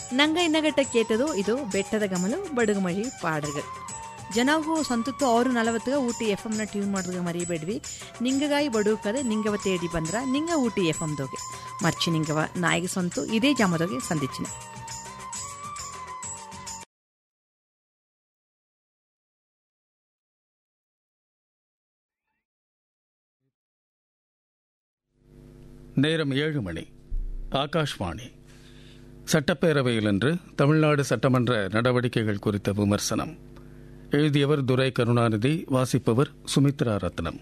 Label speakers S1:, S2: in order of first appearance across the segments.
S1: ನಂಗ ಇನ್ನಗಟ್ಟ ಕೇತದು ಇದು ಬೆಟ್ಟದ ಗಮಲು ಬಡುಗುಮಳಿ ಪಾಡಲ್ಗಳು ಜನಗೂ ಸಂತುತ್ತು ಅವರು ನಲವತ್ತುಗ ಊಟಿ ಎಫ್ ಎಮ್ನ ಟ್ಯೂನ್ ಮಾಡೋದಾಗ ಮರಿಬೇಡ್ವಿ ನಿಂಗಗಾಯಿ ಬಡುಕದೆ ನಿಂಗವ ತೇಡಿ ಬಂದ್ರ ನಿಂಗ ಊಟಿ ಎಫ್ ಎಮ್ದೋಗೆ ಮರ್ಚಿ ನಿಂಗವ ನಾಯಿಗೆ ಸೊಂತು ಇದೇ ಜಾಮದೋಗೆ ಸಂದಿಚ್ಚಿನ
S2: நேரம் ஏழு மணி ஆகாஷ்வாணி சட்டப்பேரவையில் இன்று தமிழ்நாடு சட்டமன்ற நடவடிக்கைகள் குறித்த விமர்சனம் எழுதியவர் துரை கருணாநிதி வாசிப்பவர் சுமித்ரா ரத்னம்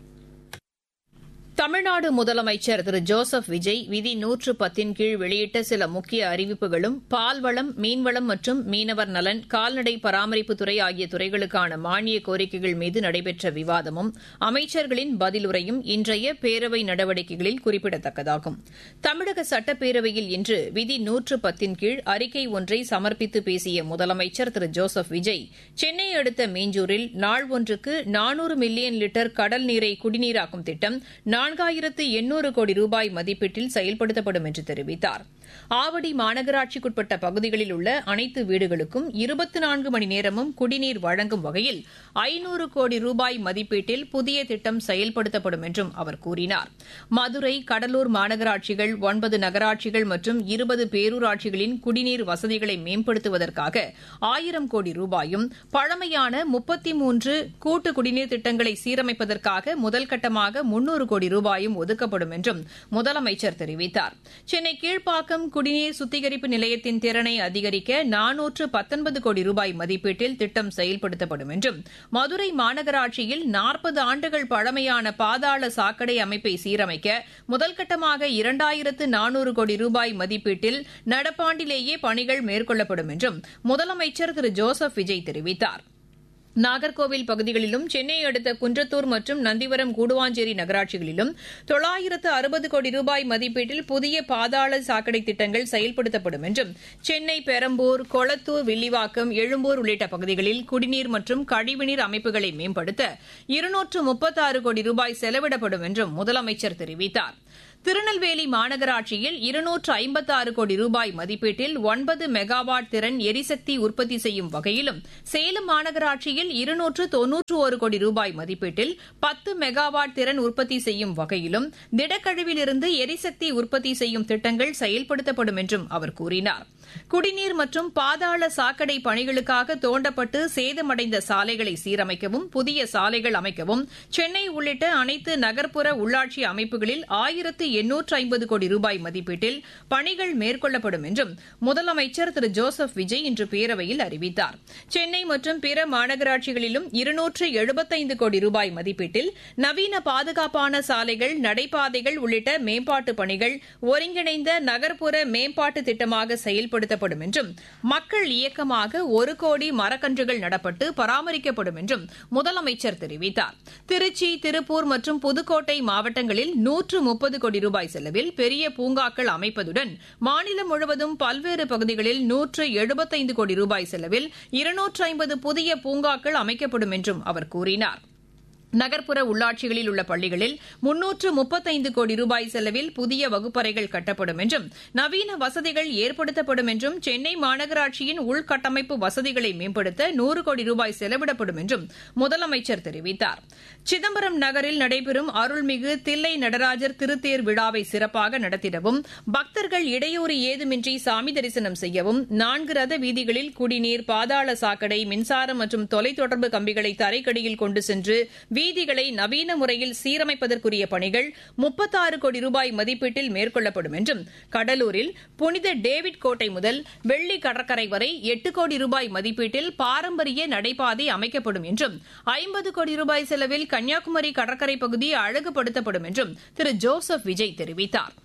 S3: தமிழ்நாடு முதலமைச்சர் திரு ஜோசப் விஜய் விதி நூற்று பத்தின் கீழ் வெளியிட்ட சில முக்கிய அறிவிப்புகளும் பால்வளம் மீன்வளம் மற்றும் மீனவர் நலன் கால்நடை பராமரிப்புத்துறை ஆகிய துறைகளுக்கான மானிய கோரிக்கைகள் மீது நடைபெற்ற விவாதமும் அமைச்சர்களின் பதிலுரையும் இன்றைய பேரவை நடவடிக்கைகளில் குறிப்பிடத்தக்கதாகும் தமிழக சட்டப்பேரவையில் இன்று விதி நூற்று பத்தின் கீழ் அறிக்கை ஒன்றை சமர்ப்பித்து பேசிய முதலமைச்சர் திரு ஜோசப் விஜய் சென்னை அடுத்த மீஞ்சூரில் நாள் ஒன்றுக்கு நானூறு மில்லியன் லிட்டர் கடல் நீரை குடிநீராக்கும் திட்டம் நான்காயிரத்து எண்ணூறு கோடி ரூபாய் மதிப்பீட்டில் செயல்படுத்தப்படும் என்று தெரிவித்தார் ஆவடி மாநகராட்சிக்குட்பட்ட பகுதிகளில் உள்ள அனைத்து வீடுகளுக்கும் இருபத்தி நான்கு மணி நேரமும் குடிநீர் வழங்கும் வகையில் ஐநூறு கோடி ரூபாய் மதிப்பீட்டில் புதிய திட்டம் செயல்படுத்தப்படும் என்றும் அவர் கூறினார் மதுரை கடலூர் மாநகராட்சிகள் ஒன்பது நகராட்சிகள் மற்றும் இருபது பேரூராட்சிகளின் குடிநீர் வசதிகளை மேம்படுத்துவதற்காக ஆயிரம் கோடி ரூபாயும் பழமையான முப்பத்தி மூன்று கூட்டு குடிநீர் திட்டங்களை சீரமைப்பதற்காக முதல் கட்டமாக முன்னூறு கோடி ரூபாயும் ஒதுக்கப்படும் என்றும் முதலமைச்சர் தெரிவித்தார் சென்னை கீழ்ப்பாக்கம் குடிநீர் சுத்திகரிப்பு நிலையத்தின் திறனை அதிகரிக்க நானூற்று பத்தொன்பது கோடி ரூபாய் மதிப்பீட்டில் திட்டம் செயல்படுத்தப்படும் என்றும் மதுரை மாநகராட்சியில் நாற்பது ஆண்டுகள் பழமையான பாதாள சாக்கடை அமைப்பை சீரமைக்க முதல் கட்டமாக இரண்டாயிரத்து நானூறு கோடி ரூபாய் மதிப்பீட்டில் நடப்பாண்டிலேயே பணிகள் மேற்கொள்ளப்படும் என்றும் முதலமைச்சர் திரு ஜோசப் விஜய் தெரிவித்தாா் நாகர்கோவில் பகுதிகளிலும் சென்னை அடுத்த குன்றத்தூர் மற்றும் நந்திவரம் கூடுவாஞ்சேரி நகராட்சிகளிலும் தொள்ளாயிரத்து அறுபது கோடி ரூபாய் மதிப்பீட்டில் புதிய பாதாள சாக்கடை திட்டங்கள் செயல்படுத்தப்படும் என்றும் சென்னை பெரம்பூர் கொளத்தூர் வில்லிவாக்கம் எழும்பூர் உள்ளிட்ட பகுதிகளில் குடிநீர் மற்றும் கழிவுநீர் அமைப்புகளை மேம்படுத்த இருநூற்று முப்பத்தாறு கோடி ரூபாய் செலவிடப்படும் என்றும் முதலமைச்சர் தெரிவித்தார் திருநெல்வேலி மாநகராட்சியில் இருநூற்று ஐம்பத்தாறு கோடி ரூபாய் மதிப்பீட்டில் ஒன்பது மெகாவாட் திறன் எரிசக்தி உற்பத்தி செய்யும் வகையிலும் சேலம் மாநகராட்சியில் இருநூற்று தொன்னூற்று ஒரு கோடி ரூபாய் மதிப்பீட்டில் பத்து மெகாவாட் திறன் உற்பத்தி செய்யும் வகையிலும் திடக்கழிவிலிருந்து எரிசக்தி உற்பத்தி செய்யும் திட்டங்கள் செயல்படுத்தப்படும் என்றும் அவர் கூறினார் குடிநீர் மற்றும் பாதாள சாக்கடை பணிகளுக்காக தோண்டப்பட்டு சேதமடைந்த சாலைகளை சீரமைக்கவும் புதிய சாலைகள் அமைக்கவும் சென்னை உள்ளிட்ட அனைத்து நகர்ப்புற உள்ளாட்சி அமைப்புகளில் ஆயிரத்து எண்ணூற்று ஐம்பது கோடி ரூபாய் மதிப்பீட்டில் பணிகள் மேற்கொள்ளப்படும் என்றும் முதலமைச்சர் திரு ஜோசப் விஜய் இன்று பேரவையில் அறிவித்தார் சென்னை மற்றும் பிற மாநகராட்சிகளிலும் இருநூற்று எழுபத்தைந்து கோடி ரூபாய் மதிப்பீட்டில் நவீன பாதுகாப்பான சாலைகள் நடைபாதைகள் உள்ளிட்ட மேம்பாட்டு பணிகள் ஒருங்கிணைந்த நகர்ப்புற மேம்பாட்டு திட்டமாக செயல்படுத்தப்படும் என்றும் மக்கள் இயக்கமாக ஒரு கோடி மரக்கன்றுகள் நடப்பட்டு பராமரிக்கப்படும் என்றும் முதலமைச்சர் தெரிவித்தார் திருச்சி திருப்பூர் மற்றும் புதுக்கோட்டை மாவட்டங்களில் நூற்று முப்பது கோடி ரூபாய் செலவில் பெரிய பூங்காக்கள் அமைப்பதுடன் மாநிலம் முழுவதும் பல்வேறு பகுதிகளில் நூற்று எழுபத்தைந்து கோடி ரூபாய் செலவில் இருநூற்று ஐம்பது புதிய பூங்காக்கள் அமைக்கப்படும் என்றும் அவர் கூறினார் நகர்ப்புற உள்ளாட்சிகளில் உள்ள பள்ளிகளில் முன்னூற்று முப்பத்தைந்து கோடி ரூபாய் செலவில் புதிய வகுப்பறைகள் கட்டப்படும் என்றும் நவீன வசதிகள் ஏற்படுத்தப்படும் என்றும் சென்னை மாநகராட்சியின் உள்கட்டமைப்பு வசதிகளை மேம்படுத்த நூறு கோடி ரூபாய் செலவிடப்படும் என்றும் முதலமைச்சர் தெரிவித்தார் சிதம்பரம் நகரில் நடைபெறும் அருள்மிகு தில்லை நடராஜர் திருத்தேர் விழாவை சிறப்பாக நடத்திடவும் பக்தர்கள் இடையூறு ஏதுமின்றி சாமி தரிசனம் செய்யவும் நான்கு ரத வீதிகளில் குடிநீர் பாதாள சாக்கடை மின்சாரம் மற்றும் தொலைத்தொடர்பு கம்பிகளை தரைக்கடியில் கொண்டு சென்று வீதிகளை நவீன முறையில் சீரமைப்பதற்குரிய பணிகள் முப்பத்தாறு கோடி ரூபாய் மதிப்பீட்டில் மேற்கொள்ளப்படும் என்றும் கடலூரில் புனித டேவிட் கோட்டை முதல் வெள்ளி கடற்கரை வரை எட்டு கோடி ரூபாய் மதிப்பீட்டில் பாரம்பரிய நடைபாதை அமைக்கப்படும் என்றும் ஐம்பது கோடி ரூபாய் செலவில் கன்னியாகுமரி கடற்கரை பகுதி அழகுபடுத்தப்படும் என்றும் திரு ஜோசப் விஜய் தெரிவித்தார்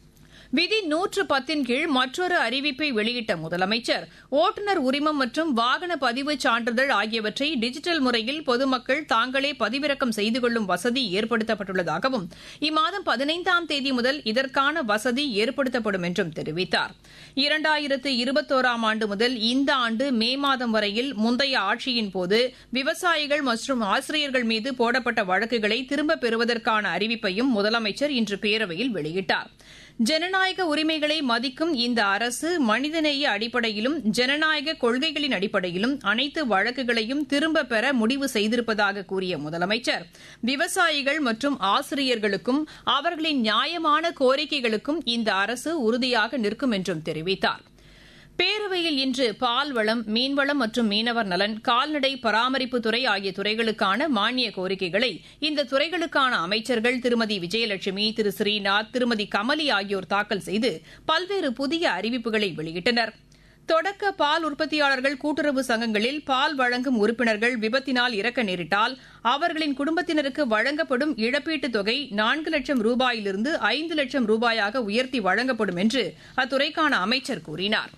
S3: விதி நூற்று பத்தின் கீழ் மற்றொரு அறிவிப்பை வெளியிட்ட முதலமைச்சர் ஓட்டுநர் உரிமம் மற்றும் வாகன பதிவு சான்றிதழ் ஆகியவற்றை டிஜிட்டல் முறையில் பொதுமக்கள் தாங்களே பதிவிறக்கம் செய்து கொள்ளும் வசதி ஏற்படுத்தப்பட்டுள்ளதாகவும் இம்மாதம் பதினைந்தாம் தேதி முதல் இதற்கான வசதி ஏற்படுத்தப்படும் என்றும் தெரிவித்தார் இரண்டாயிரத்து இருபத்தோராம் ஆண்டு முதல் இந்த ஆண்டு மே மாதம் வரையில் முந்தைய ஆட்சியின் போது விவசாயிகள் மற்றும் ஆசிரியர்கள் மீது போடப்பட்ட வழக்குகளை திரும்பப் பெறுவதற்கான அறிவிப்பையும் முதலமைச்சர் இன்று பேரவையில் வெளியிட்டார் ஜனநாயக உரிமைகளை மதிக்கும் இந்த அரசு மனிதநேய அடிப்படையிலும் ஜனநாயக கொள்கைகளின் அடிப்படையிலும் அனைத்து வழக்குகளையும் திரும்பப் பெற முடிவு செய்திருப்பதாக கூறிய முதலமைச்சர் விவசாயிகள் மற்றும் ஆசிரியர்களுக்கும் அவர்களின் நியாயமான கோரிக்கைகளுக்கும் இந்த அரசு உறுதியாக நிற்கும் என்றும் தெரிவித்தாா் பேரவையில் இன்று பால்வளம் மீன்வளம் மற்றும் மீனவர் நலன் கால்நடை பராமரிப்புத்துறை ஆகிய துறைகளுக்கான மானிய கோரிக்கைகளை இந்த துறைகளுக்கான அமைச்சர்கள் திருமதி விஜயலட்சுமி திரு ஸ்ரீநாத் திருமதி கமலி ஆகியோர் தாக்கல் செய்து பல்வேறு புதிய அறிவிப்புகளை வெளியிட்டனர் தொடக்க பால் உற்பத்தியாளர்கள் கூட்டுறவு சங்கங்களில் பால் வழங்கும் உறுப்பினர்கள் விபத்தினால் இறக்க நேரிட்டால் அவர்களின் குடும்பத்தினருக்கு வழங்கப்படும் இழப்பீட்டுத் தொகை நான்கு லட்சம் ரூபாயிலிருந்து ஐந்து லட்சம் ரூபாயாக உயர்த்தி வழங்கப்படும் என்று அத்துறைக்கான அமைச்சர் கூறினாா்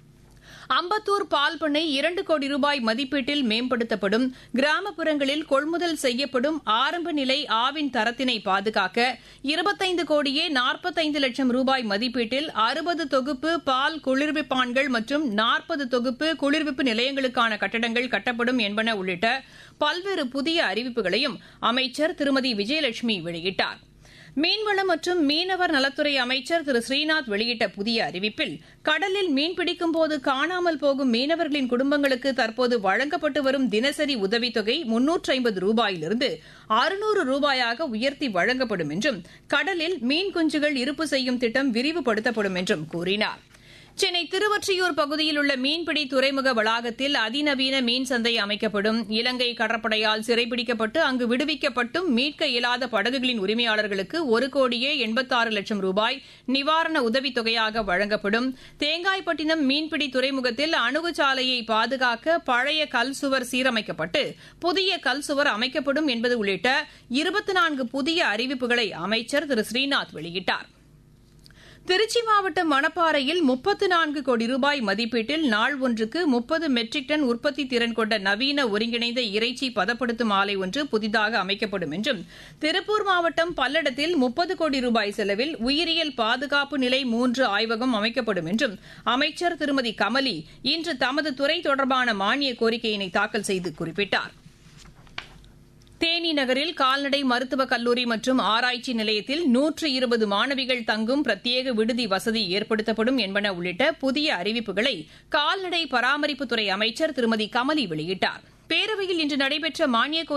S3: அம்பத்தூர் பால் பண்ணை இரண்டு கோடி ரூபாய் மதிப்பீட்டில் மேம்படுத்தப்படும் கிராமப்புறங்களில் கொள்முதல் செய்யப்படும் ஆரம்ப நிலை ஆவின் தரத்தினை பாதுகாக்க இருபத்தைந்து கோடியே நாற்பத்தைந்து லட்சம் ரூபாய் மதிப்பீட்டில் அறுபது தொகுப்பு பால் குளிர்விப்பான்கள் மற்றும் நாற்பது தொகுப்பு குளிர்விப்பு நிலையங்களுக்கான கட்டடங்கள் கட்டப்படும் என்பன உள்ளிட்ட பல்வேறு புதிய அறிவிப்புகளையும் அமைச்சர் திருமதி விஜயலட்சுமி வெளியிட்டாா் மீன்வளம் மற்றும் மீனவர் நலத்துறை அமைச்சர் திரு ஸ்ரீநாத் வெளியிட்ட புதிய அறிவிப்பில் கடலில் மீன்பிடிக்கும் போது காணாமல் போகும் மீனவர்களின் குடும்பங்களுக்கு தற்போது வழங்கப்பட்டு வரும் தினசரி உதவித்தொகை முன்னூற்று ஐம்பது ரூபாயிலிருந்து அறுநூறு ரூபாயாக உயர்த்தி வழங்கப்படும் என்றும் கடலில் மீன் குஞ்சுகள் இருப்பு செய்யும் திட்டம் விரிவுபடுத்தப்படும் என்றும் கூறினாா் சென்னை திருவொற்றியூர் பகுதியில் உள்ள மீன்பிடி துறைமுக வளாகத்தில் அதிநவீன மீன் சந்தை அமைக்கப்படும் இலங்கை கடற்படையால் சிறைப்பிடிக்கப்பட்டு அங்கு விடுவிக்கப்பட்டும் மீட்க இயலாத படகுகளின் உரிமையாளர்களுக்கு ஒரு கோடியே எண்பத்தாறு லட்சம் ரூபாய் நிவாரண உதவித் தொகையாக வழங்கப்படும் தேங்காய்பட்டினம் மீன்பிடி துறைமுகத்தில் அணுகுச்சாலையை பாதுகாக்க பழைய கல் சுவர் சீரமைக்கப்பட்டு புதிய கல் சுவர் அமைக்கப்படும் என்பது உள்ளிட்ட இருபத்தி நான்கு புதிய அறிவிப்புகளை அமைச்சர் திரு ஸ்ரீநாத் வெளியிட்டாா் திருச்சி மாவட்டம் மணப்பாறையில் முப்பத்து நான்கு கோடி ரூபாய் மதிப்பீட்டில் நாள் ஒன்றுக்கு முப்பது மெட்ரிக் டன் உற்பத்தி திறன் கொண்ட நவீன ஒருங்கிணைந்த இறைச்சி பதப்படுத்தும் ஆலை ஒன்று புதிதாக அமைக்கப்படும் என்றும் திருப்பூர் மாவட்டம் பல்லடத்தில் முப்பது கோடி ரூபாய் செலவில் உயிரியல் பாதுகாப்பு நிலை மூன்று ஆய்வகம் அமைக்கப்படும் என்றும் அமைச்சர் திருமதி கமலி இன்று தமது துறை தொடர்பான மானிய கோரிக்கையினை தாக்கல் செய்து குறிப்பிட்டார் தேனி நகரில் கால்நடை மருத்துவக் கல்லூரி மற்றும் ஆராய்ச்சி நிலையத்தில் நூற்று இருபது மாணவிகள் தங்கும் பிரத்யேக விடுதி வசதி ஏற்படுத்தப்படும் என்பன உள்ளிட்ட புதிய அறிவிப்புகளை கால்நடை பராமரிப்புத்துறை அமைச்சர் திருமதி கமலி வெளியிட்டார் பேரவையில் இன்று நடைபெற்ற மானிய